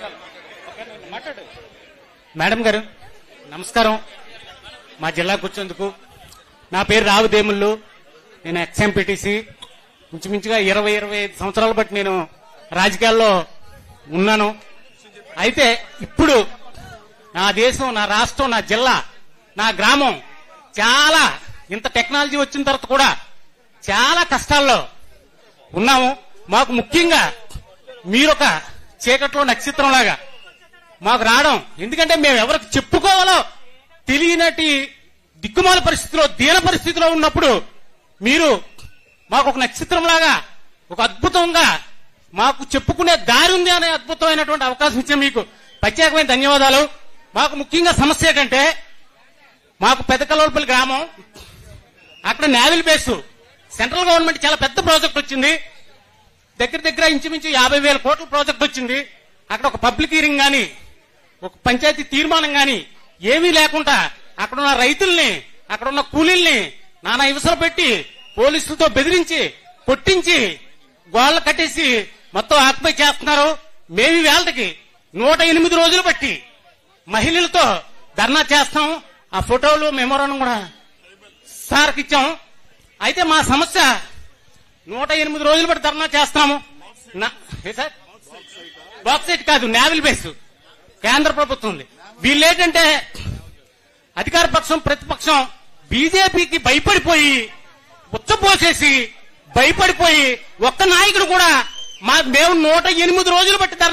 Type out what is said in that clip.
madam గారు నమస్కారం మా జిల్లాకు వచ్చేందుకు నా పేరు రావుదేముళ్ళు నేను ఎక్స్ఎంపీటీసీ ఇంచుమించుగా ఇరవై ఇరవై ఐదు సంవత్సరాల బట్టి నేను రాజకీయాల్లో ఉన్నాను అయితే ఇప్పుడు నా దేశం నా రాష్ట్రం నా జిల్లా నా గ్రామం చాలా ఇంత టెక్నాలజీ వచ్చిన తర్వాత కూడా చాలా కష్టాల్లో ఉన్నాము మాకు ముఖ్యంగా మీరొక చీకట్లో నక్షత్రం లాగా మాకు రావడం ఎందుకంటే మేము ఎవరికి చెప్పుకోవాలో తెలియనటి దిక్కుమాల పరిస్థితిలో దీన పరిస్థితిలో ఉన్నప్పుడు మీరు మాకు ఒక నక్షత్రం లాగా ఒక అద్భుతంగా మాకు చెప్పుకునే దారి ఉంది అనే అద్భుతమైనటువంటి అవకాశం ఇచ్చే మీకు ప్రత్యేకమైన ధన్యవాదాలు మాకు ముఖ్యంగా సమస్య ఏంటంటే మాకు పెద్దకల్లపల్లి గ్రామం అక్కడ నేవల్ బేస్ సెంట్రల్ గవర్నమెంట్ చాలా పెద్ద ప్రాజెక్ట్ వచ్చింది దగ్గర దగ్గర ఇంచుమించు యాభై వేల కోట్ల ప్రాజెక్ట్ వచ్చింది అక్కడ ఒక పబ్లిక్ హీరింగ్ గాని ఒక పంచాయతీ తీర్మానం గాని ఏమీ లేకుండా అక్కడ ఉన్న రైతుల్ని అక్కడ ఉన్న కూలీల్ని నానా హింసలు పెట్టి పోలీసులతో బెదిరించి కొట్టించి గోళ్లు కట్టేసి మొత్తం ఆక్యుపై చేస్తున్నారు మేము ఈ వేళకి నూట ఎనిమిది రోజులు బట్టి మహిళలతో ధర్నా చేస్తాం ఆ ఫోటోలు మెమోరాండం కూడా సార్కి ఇచ్చాం అయితే మా సమస్య నూట ఎనిమిది రోజులు బట్టి ధర్నా చేస్తాము నా- ఏ సార్ బాక్సైట్ కాదు నేవల్ బేస్ కేంద్ర ప్రభుత్వం ఉంది వీళ్ళు ఏంటంటే అధికార పక్షం ప్రతిపక్షం బీజేపీకి భయపడిపోయి ఉచ్చపోసేసి భయపడిపోయి ఒక్క నాయకుడు కూడా మా మేము నూట ఎనిమిది రోజులు బట్టి ధర్నా